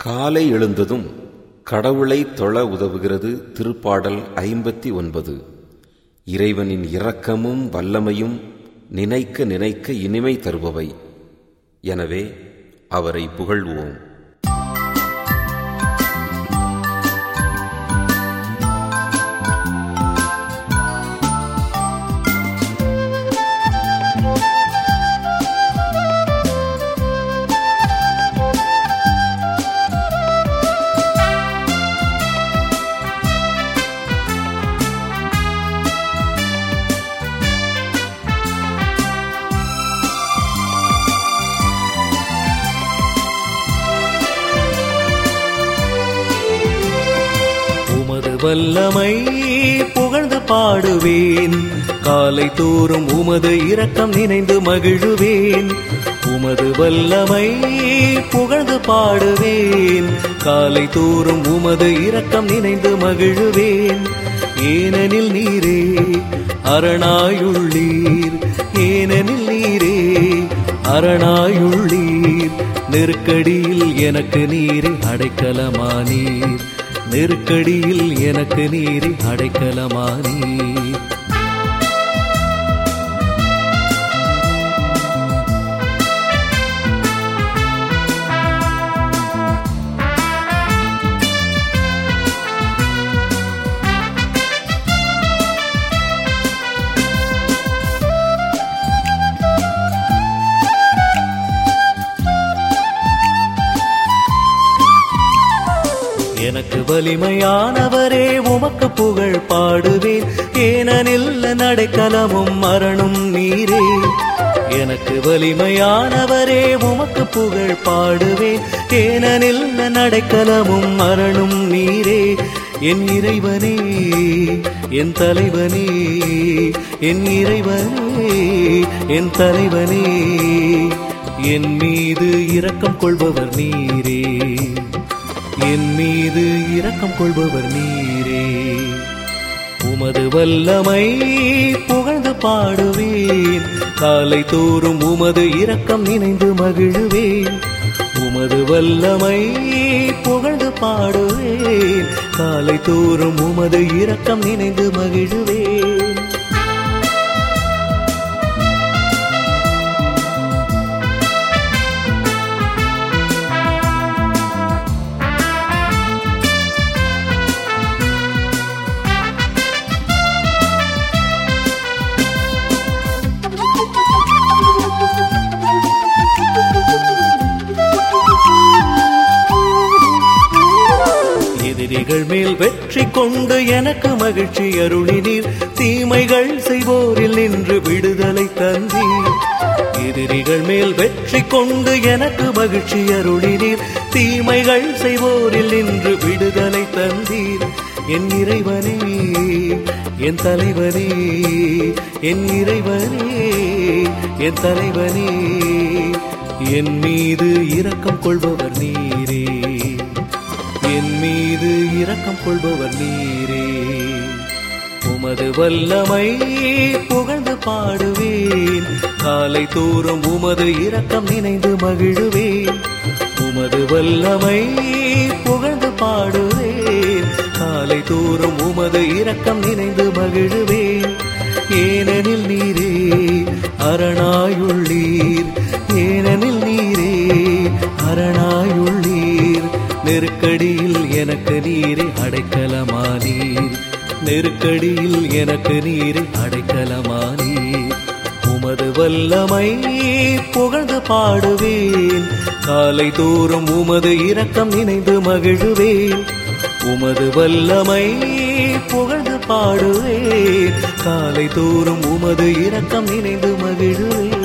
காலை எழுந்ததும் கடவுளை தொழ உதவுகிறது திருப்பாடல் ஐம்பத்தி ஒன்பது இறைவனின் இரக்கமும் வல்லமையும் நினைக்க நினைக்க இனிமை தருபவை எனவே அவரை புகழ்வோம் உமது வல்லமை புகழ்ந்து பாடுவேன் காலை தோறும் உமது இரக்கம் நினைந்து மகிழுவேன் உமது வல்லமை புகழ்ந்து பாடுவேன் காலை தோறும் உமது இரக்கம் நினைந்து மகிழுவேன் ஏனெனில் நீரே அரணாயுள்ளீர் ஏனெனில் நீரே அரணாயுள்ளீர் நெருக்கடியில் எனக்கு நீரை அடைக்கலமானீர் நெருக்கடியில் எனக்கு நீரை அடைக்கலமானீர் எனக்கு வலிமையானவரே உமக்கு புகழ் பாடுவேன் ஏனெனில் நடைக்கலமும் மரணும் நீரே எனக்கு வலிமையானவரே உமக்கு புகழ் பாடுவேன் ஏனெனில் நடைக்கலமும் மரணும் நீரே என் இறைவனே என் தலைவனே என் இறைவனே என் தலைவனே என் மீது இரக்கம் கொள்பவர் நீரே என் மீது இரக்கம் கொள்பவர் நீரே உமது வல்லமை புகழ்ந்து பாடுவேன் காலை தோறும் உமது இரக்கம் நினைந்து மகிழுவேன் உமது வல்லமை புகழ்ந்து பாடுவேன் காலை தோறும் உமது இரக்கம் நினைந்து மகிழுவேன் எதிரிகள் மேல் வெற்றி கொண்டு எனக்கு மகிழ்ச்சி அருளினீர் தீமைகள் செய்வோரில் நின்று விடுதலை தந்தீர் எதிரிகள் மேல் வெற்றி கொண்டு எனக்கு மகிழ்ச்சி அருளினீர் தீமைகள் செய்வோரில் நின்று விடுதலை தந்தீர் என் இறைவனே என் தலைவனே என் இறைவனே என் தலைவனே என் மீது இரக்கம் கொள்பவர் நீரே என் மீது இரக்கம் கொள்பவர் நீரே உமது வல்லமை புகழ்ந்து பாடுவேன் காலை தோறும் உமது இரக்கம் நினைந்து மகிழுவேன் உமது வல்லமை புகழ்ந்து பாடுவேன் காலை தோறும் உமது இரக்கம் நினைந்து மகிழுவேன் ஏனெனில் நீரே அரணாயுள்ளீர் ஏனெனில் நீரே அரணாயுள்ளீர் நெருக்கடியில் எனக்கு நீரை அடைக்கலமானீர் நெருக்கடியில் எனக்கு நீரை அடைக்கலமானீர் உமது வல்லமை புகழ்ந்து பாடுவேன் காலை தோறும் உமது இரக்கம் நினைந்து மகிழுவேன் உமது வல்லமை புகழ்ந்து பாடுவேன் காலை தோறும் உமது இரக்கம் நினைந்து மகிழுவேன்